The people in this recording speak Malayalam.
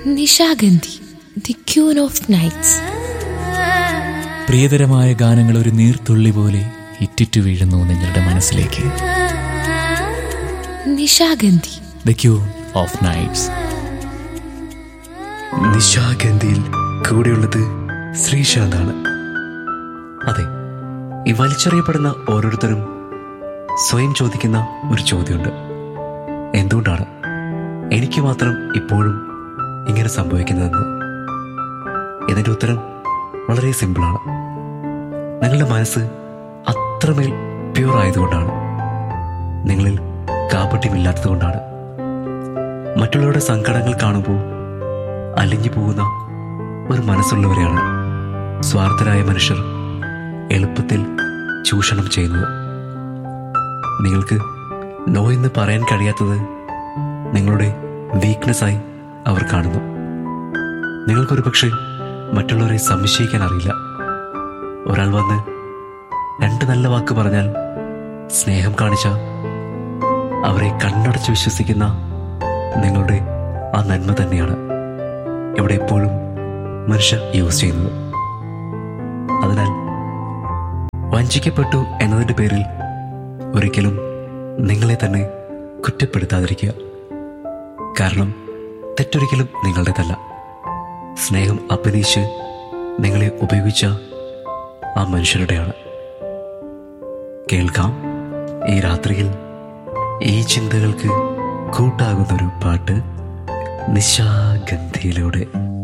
Nishagandhi the queen of nights പ്രിയതരമായ ഗാനങ്ങൾ ഒരു നീർത്തുള്ളി പോലെ ഇറ്റിറ്റു വീഴുന്നു നിങ്ങളുടെ മനസ്സിലേക്ക് Nishagandhi the queen of nights നിശാഗന്ധിയിൽ കൂടെയുള്ളത് ശ്രീശാന്താണ് അതെ ഈ വലിച്ചെറിയപ്പെടുന്ന ഓരോരുത്തരും സ്വയം ചോദിക്കുന്ന ഒരു ചോദ്യമുണ്ട് എന്തുകൊണ്ടാണ് എനിക്ക് മാത്രം ഇപ്പോഴും ഇങ്ങനെ സംഭവിക്കുന്നതെന്ന് ഇതിൻ്റെ ഉത്തരം വളരെ സിമ്പിളാണ് നിങ്ങളുടെ മനസ്സ് അത്രമേൽ പ്യൂർ ആയതുകൊണ്ടാണ് നിങ്ങളിൽ കാപട്യമില്ലാത്തതുകൊണ്ടാണ് മറ്റുള്ളവരുടെ സങ്കടങ്ങൾ കാണുമ്പോൾ അലിഞ്ഞു പോകുന്ന ഒരു മനസ്സുള്ളവരെയാണ് സ്വാർത്ഥരായ മനുഷ്യർ എളുപ്പത്തിൽ ചൂഷണം ചെയ്യുന്നത് നിങ്ങൾക്ക് നോ എന്ന് പറയാൻ കഴിയാത്തത് നിങ്ങളുടെ വീക്ക്നെസ്സായി അവർ കാണുന്നു നിങ്ങൾക്കൊരു പക്ഷേ മറ്റുള്ളവരെ സംശയിക്കാൻ അറിയില്ല ഒരാൾ വന്ന് രണ്ട് നല്ല വാക്ക് പറഞ്ഞാൽ സ്നേഹം കാണിച്ച അവരെ കണ്ണടച്ച് വിശ്വസിക്കുന്ന നിങ്ങളുടെ ആ നന്മ തന്നെയാണ് ഇവിടെ എപ്പോഴും മനുഷ്യർ യൂസ് ചെയ്യുന്നത് അതിനാൽ വഞ്ചിക്കപ്പെട്ടു എന്നതിൻ്റെ പേരിൽ ഒരിക്കലും നിങ്ങളെ തന്നെ കുറ്റപ്പെടുത്താതിരിക്കുക കാരണം തെറ്റൊരിക്കലും നിങ്ങളുടേതല്ല സ്നേഹം അഭിനയിച്ച് നിങ്ങളെ ഉപയോഗിച്ച ആ മനുഷ്യരുടെയാണ് കേൾക്കാം ഈ രാത്രിയിൽ ഈ ചിന്തകൾക്ക് കൂട്ടാകുന്നൊരു പാട്ട് നിശാഗന്ധിയിലൂടെ